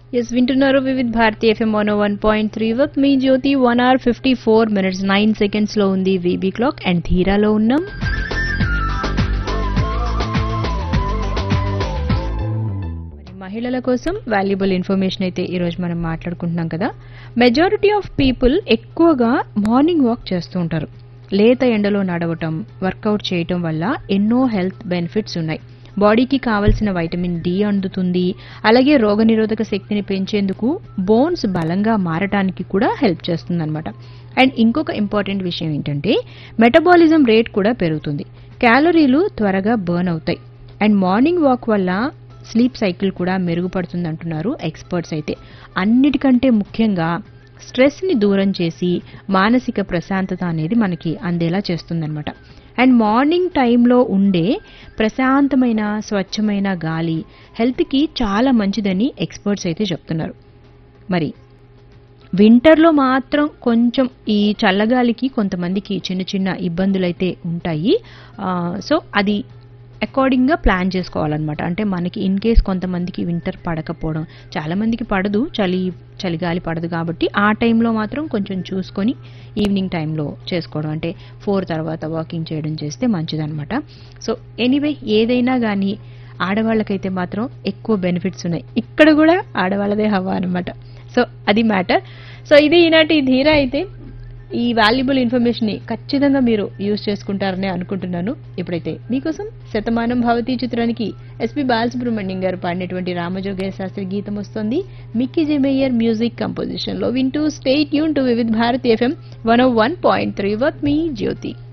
yes వింటున్నారు Vividh Bharati FM one one point three with me Jyothi one hour fifty four minutes nine seconds లో ఉంది VB clock and ధీరాలో ఉన్నాం మరి మహిళల కోసం వాల్యుబుల్ ఇన్ఫర్మేషన్ అయితే ఈరోజు మనం మాట్లాడుకుంటున్నాం కదా మెజారిటీ ఆఫ్ పీపుల్ ఎక్కువగా మార్నింగ్ వాక్ చేస్తూ ఉంటారు లేత ఎండలో నడవటం వర్కౌట్ చేయటం వల్ల ఎన్నో హెల్త్ బెనిఫిట్స్ ఉన్నాయి బాడీకి కావలసిన వైటమిన్ డి అందుతుంది అలాగే రోగనిరోధక శక్తిని పెంచేందుకు బోన్స్ బలంగా మారటానికి కూడా హెల్ప్ చేస్తుంది అండ్ ఇంకొక ఇంపార్టెంట్ విషయం ఏంటంటే మెటబాలిజం రేట్ కూడా పెరుగుతుంది క్యాలరీలు త్వరగా బర్న్ అవుతాయి అండ్ మార్నింగ్ వాక్ వల్ల స్లీప్ సైకిల్ కూడా మెరుగుపడుతుంది అంటున్నారు ఎక్స్పర్ట్స్ అయితే అన్నిటికంటే ముఖ్యంగా స్ట్రెస్ని దూరం చేసి మానసిక ప్రశాంతత అనేది మనకి అందేలా చేస్తుందన్నమాట అండ్ మార్నింగ్ టైంలో ఉండే ప్రశాంతమైన స్వచ్ఛమైన గాలి హెల్త్కి చాలా మంచిదని ఎక్స్పర్ట్స్ అయితే చెప్తున్నారు మరి వింటర్లో మాత్రం కొంచెం ఈ చల్లగాలికి కొంతమందికి చిన్న చిన్న ఇబ్బందులు అయితే ఉంటాయి ఆ, సో అది అకార్డింగ్గా ప్లాన్ చేసుకోవాలన్నమాట అంటే మనకి ఇన్ కేస్ కొంతమందికి వింటర్ పడకపోవడం చాలా మందికి పడదు చలి చలిగాలి పడదు కాబట్టి ఆ టైంలో మాత్రం కొంచెం చూసుకొని ఈవినింగ్ టైంలో చేసుకోవడం అంటే ఫోర్ తర్వాత వాకింగ్ చేయడం చేస్తే మంచిదన్నమాట సో ఎనీవే ఏదైనా కానీ ఆడవాళ్ళకైతే మాత్రం ఎక్కువ బెనిఫిట్స్ ఉన్నాయి ఇక్కడ కూడా ఆడవాళ్ళదే హవా అనమాట సో అది మ్యాటర్ సో ఇది ఈనాటి ధీర అయితే ఈ వాల్యుబుల్ ఇన్ఫర్మేషన్ ని ఖచ్చితంగా మీరు యూజ్ చేసుకుంటారని అనుకుంటున్నాను ఇప్పుడైతే మీకోసం శతమానం భవతి చిత్రానికి ఎస్పి బాలసుబ్రహ్మణ్యం గారు పాడినటువంటి రామజోగయ్య శాస్త్రి గీతం వస్తుంది Mickey J Meyer music composition లో వింటూ స్టేట్ యూన్ to Vividh Bharati FM one one point three with me Jyothi